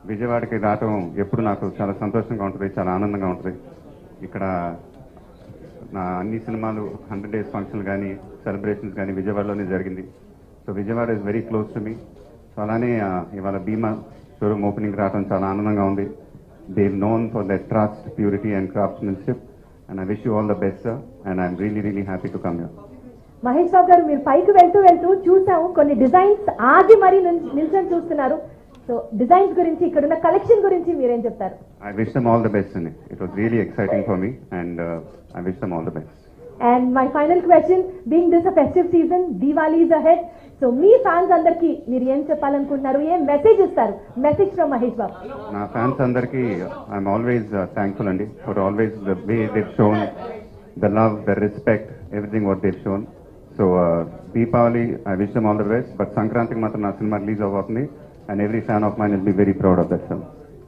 విజయవాడకి రావటం ఎప్పుడు నాకు చాలా సంతోషంగా ఉంటుంది చాలా ఆనందంగా ఉంటుంది ఇక్కడ నా అన్ని సినిమాలు హండ్రెడ్ డేస్ ఫంక్షన్ కానీ సెలబ్రేషన్స్ కానీ విజయవాడలోనే జరిగింది so Vijayawada is very close to me so అలానే ఆ, ఇవాళ భీమా షోరూమ్ ఓపెనింగ్ రావడం చాలా ఆనందంగా ఉంది they known for the trust purity and craftsmanship and I wish you all the best and I'm really really happy to come you Mahesh Babu garu మీరు పైకి వెళ్తూ వెళ్తూ చూసాము కొన్ని డిజైన్స్ ఆగి మరీ నిల్- నిల్చొని చూస్తున్నారు సో డిజైన్స్ గురించి ఇక్కడ ఉన్న కలెక్షన్ గురించి మీరేం చెప్తారు I wish them all the best in it. It was really exciting for me, and uh, I wish them all the best. And my final question being this a festive season Diwali is ahead so మీ fans అందరికి మీరు ఏం చెప్పాలనుకుంటున్నారు ఏం message ఇస్తారు message from Mahesh బాబు నా fans అందరికీ I'm always thankful అండి for always the way they've shown the love the respect everything what they've shown so Deepavali I wish them all the best but సంక్రాంతికి మాత్రం నా సినిమా రిలీజ్ అవ్వబోతుంది and every fan of mine will be very proud of that film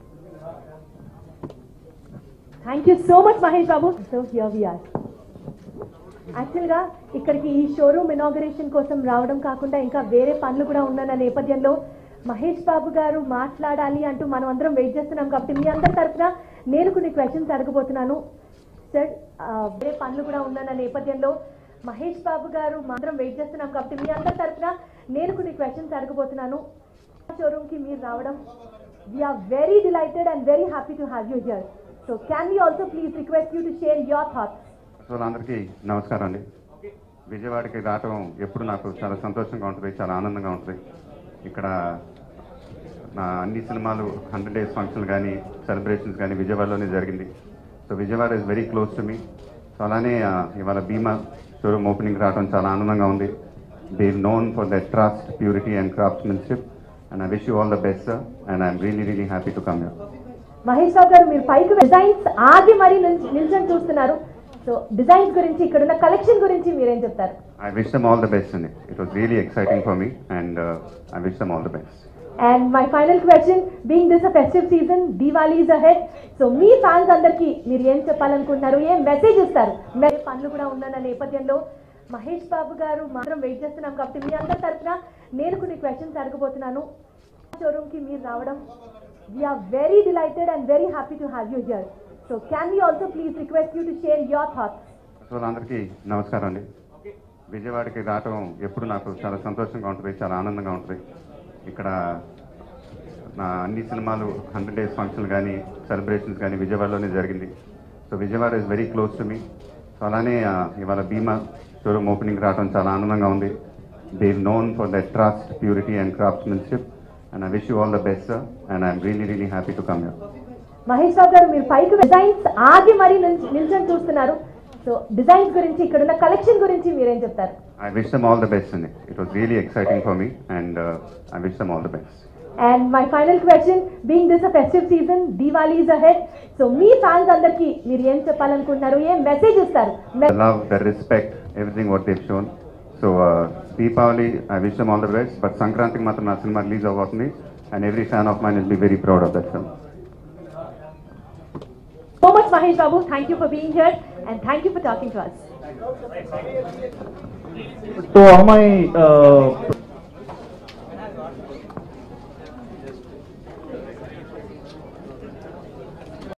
thank you so much Mahesh Babu so here we are యాక్చువల్గా ఇక్కడికి ఈ showroom inauguration కోసం రావడం కాకుండా ఇంకా వేరే పనులు కూడా ఉన్న నేపథ్యంలో మహేష్ బాబు గారు మాట్లాడాలి అంటూ మనం అందరం వెయిట్ చేస్తున్నాం కాబట్టి మీ అందరి తరఫున నేను కొన్ని క్వశ్చన్స్ అడగబోతున్నాను సార్ ఆ, వేరే పనులు కూడా ఉన్న నేపథ్యంలో మహేష్ బాబు గారు అందరం వెయిట్ చేస్తున్నాం కాబట్టి మీ అందరి తరఫున నేను కొన్ని క్వశ్చన్స్ అడగబోతున్నాను షోరూమ్ కి మీరు రావడం we're very delighted and very happy to have you here so can we also please request you to share your thoughts so అందరికీ నమస్కారం అండి విజయవాడకి రావటం ఎప్పుడు నాకు చాలా సంతోషంగా ఉంటుంది చాలా ఆనందంగా ఉంటుంది ఇక్కడ నా అన్ని సినిమాలు హండ్రెడ్ డేస్ ఫంక్షన్ కానీ సెలబ్రేషన్స్ కానీ విజయవాడలోనే జరిగింది so Vijayawada is very close to me so అలానే ఆ, ఇవాళ భీమా షోరూమ్ ఓపెనింగ్ రావడం చాలా ఆనందంగా ఉంది they known for the trust purity and craftsmanship and I wish you all the best and I'm really really happy to come you Mahesh Babu garu మీరు పైకి designs ఆగి మరీ నిల్- నిల్చొని చూస్తున్నారు సో డిజైన్స్ గురించి ఇక్కడ ఉన్న కలెక్షన్ గురించి మీరేం చెప్తారు I wish them all the best in it. It was really exciting for me, and uh, I wish them all the best. And my final question being this a festive season Diwali is ahead so మీ fans అందరికి మీరు ఏం చెప్పాలనుకుంటున్నారు ఏం message ఇస్తారు మే- పనులు కూడా ఉన్న నేపథ్యంలో మహేష్ బాబు గారు మాత్రం వెయిట్ చేస్తున్నాం కాబట్టి మీ అందరి తరఫున నేను కొన్ని క్వశ్చన్స్ అడగబోతున్నాను షోరూమ్ కి మీరు రావడం we're very delighted and very happy to have you here so can we also please request you to share your thoughts so అందరికీ నమస్కారం అండి విజయవాడకి రావటం ఎప్పుడు నాకు చాలా సంతోషంగా ఉంటుంది చాలా ఆనందంగా ఉంటుంది ఇక్కడ నా అన్ని సినిమాలు హండ్రెడ్ డేస్ ఫంక్షన్ కానీ సెలబ్రేషన్స్ కానీ విజయవాడలోనే జరిగింది so Vijayawada is very close to me so అలానే ఆ, ఇవాళ భీమా షోరూమ్ ఓపెనింగ్ రావడం చాలా ఆనందంగా ఉంది they known for the trust purity and craftsmanship and I wish you all the best and I'm really really happy to come you Mahesh Babu garu మీరు పైకి designs ఆగి మరీ నిల్- నిల్చొని చూస్తున్నారు సో డిజైన్స్ గురించి ఇక్కడ ఉన్న కలెక్షన్ గురించి మీరేం చెప్తారు I wish them all the best in it. It was really exciting for me, and uh, I wish them all the best. And my final question being this a festive season Diwali is ahead so మీ fans అందరికి మీరు ఏం చెప్పాలనుకుంటున్నారు ఏం message ఇస్తారు The love, the respect, everything what they've shown. So uh, Deepavali, I wish them all the best. But Sankranti మాత్రం నా cinema release అవ్వబోతుంది and every fan of mine will be very proud of that film. So much Mahesh Babu thank you for being here and thank you for talking to us So all my uh,